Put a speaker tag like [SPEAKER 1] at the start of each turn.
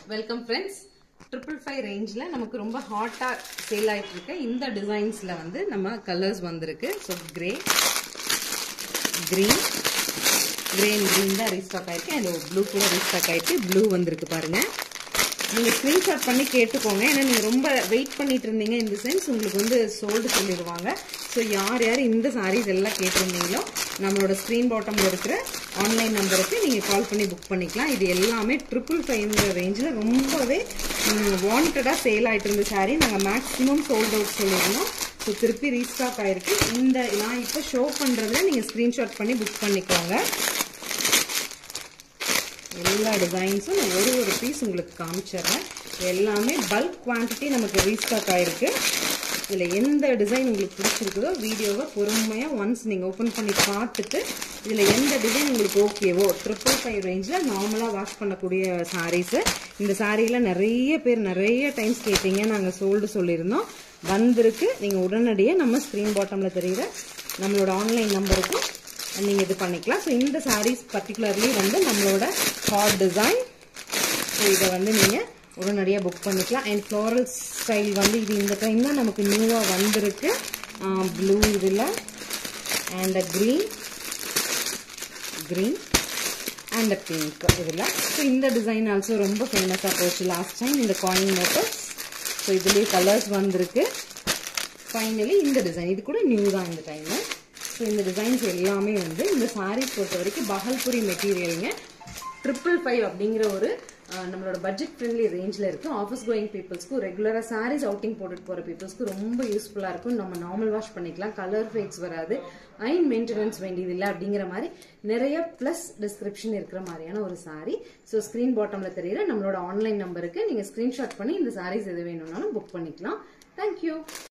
[SPEAKER 1] welcome friends triple five ரேஞ்சில் நமக்கு ரொம்ப ஹாட்டாக சேல் ஆகிட்டு இருக்க இந்த டிசைன்ஸில் வந்து நம்ம கலர்ஸ் வந்திருக்கு so grey green grey and green தான் ரீஸ்டாக் ஆயிருக்கு அண்ட் ப்ளூ கூட ரீஸ்டாக் ஆயிருக்கு ப்ளூ வந்திருக்கு பாருங்க நீங்கள் ஸ்க்ரீன்ஷாட் பண்ணி கேட்டுக்கோங்க ஏன்னா நீங்கள் ரொம்ப வெயிட் பண்ணிட்டு இருந்தீங்க இந்த சென்ஸ் உங்களுக்கு வந்து சோல்டு சொல்லிடுவாங்க ஸோ யார் யார் இந்த சாரீஸ் எல்லாம் கேட்டிருந்தீங்களோ நம்மளோட ஸ்க்ரீன் பாட்டமில் இருக்கிற ஆன்லைன் நம்பருக்கு நீங்கள் கால் பண்ணி புக் பண்ணிக்கலாம் இது எல்லாமே ட்ரிபிள் ஃபைவ்ங்கிற ரேஞ்சில் ரொம்பவே வாண்டடாக சேல் ஆகிட்டு இருந்த சாரீ நாங்கள் மேக்ஸிமம் சோல்ட் அவுட் சொல்லியிருந்தோம் ஸோ திருப்பி ரீஸ்டாக் ஆயிருக்கு இந்த நான் இப்போ ஷோ பண்ணுறதுல நீங்கள் ஸ்க்ரீன்ஷாட் பண்ணி புக் பண்ணிக்கோங்க எல்லா டிசைன்ஸும் நான் ஒரு ஒரு பீஸ் உங்களுக்கு காமிச்சிடுறேன் எல்லாமே பல்க் குவான்டிட்டி நமக்கு ரீஸ்டாக் ஆயிருக்கு இதில் எந்த டிசைன் உங்களுக்கு பிடிச்சிருக்குதோ வீடியோவை பொறுமையாக ஒன்ஸ் நீங்கள் ஓப்பன் பண்ணி பார்த்துட்டு இதில் எந்த டிசைன் உங்களுக்கு ஓகேவோ ட்ரிபிள் ஃபைவ் ரேஞ்சில் நார்மலாக வாஷ் பண்ணக்கூடிய சாரீஸு இந்த சாரியில் நிறைய பேர் நிறைய டைம்ஸ் கேட்டீங்க நாங்கள் சோல்டு சொல்லியிருந்தோம் வந்திருக்கு நீங்கள் உடனடியாக நம்ம ஸ்க்ரீன் பாட்டமில் தெரிகிற நம்மளோட ஆன்லைன் நம்பருக்கும் நீங்கள் இது பண்ணிக்கலாம் ஸோ இந்த சாரீஸ் பர்டிகுலர்லி வந்து நம்மளோட ஹாட் டிசைன் ஸோ இதை வந்து நீங்கள் உடனடியாக புக் பண்ணிக்கலாம் அண்ட் ஃப்ளோரல் ஸ்டைல் வந்து இது இந்த டைம் தான் நமக்கு நியூவாக வந்திருக்கு ப்ளூ இதில் and green green and pink இதில் ஸோ இந்த டிசைன் ஆல்சோ ரொம்ப ஃபேமஸாக போச்சு லாஸ்ட் டைம் இந்த காயின் மோட்டர்ஸ் ஸோ இதுலேயே கலர்ஸ் வந்திருக்கு ஃபைனலி இந்த டிசைன் இது கூட நியூ தான் இந்த டைமு ஸோ இந்த டிசைன்ஸ் எல்லாமே வந்து இந்த சாரீஸ் பொறுத்த வரைக்கும் பகல்புரி மெட்டீரியலுங்க ட்ரிபிள் ஃபைவ் அப்படிங்கிற ஒரு நம்மளோட பட்ஜெட் ஃப்ரெண்ட்லி ரேஞ்சில் இருக்குது ஆஃபீஸ் கோயிங் பீப்புள்ஸ்க்கும் ரெகுலராக சாரீஸ் அவுட்டிங் போட்டுட்டு போகிற பீப்புள்ஸ்க்கு ரொம்ப யூஸ்ஃபுல்லாக இருக்கும் நம்ம நார்மல் வாஷ் பண்ணிக்கலாம் கலர் ஃபேக்ஸ் வராது ஐன் மெயின்டெனன்ஸ் வேண்டியது இல்லை அப்படிங்கிற மாதிரி நிறைய ப்ளஸ் டிஸ்கிரிப்ஷன் இருக்கிற மாதிரியான ஒரு சாரீ ஸோ ஸ்க்ரீன் பாட்டமில் தெரியுற நம்மளோட ஆன்லைன் நம்பருக்கு நீங்கள் ஸ்க்ரீன்ஷாட் பண்ணி இந்த சாரீஸ் எது வேணும்னாலும் புக் பண்ணிக்கலாம் தேங்க்யூ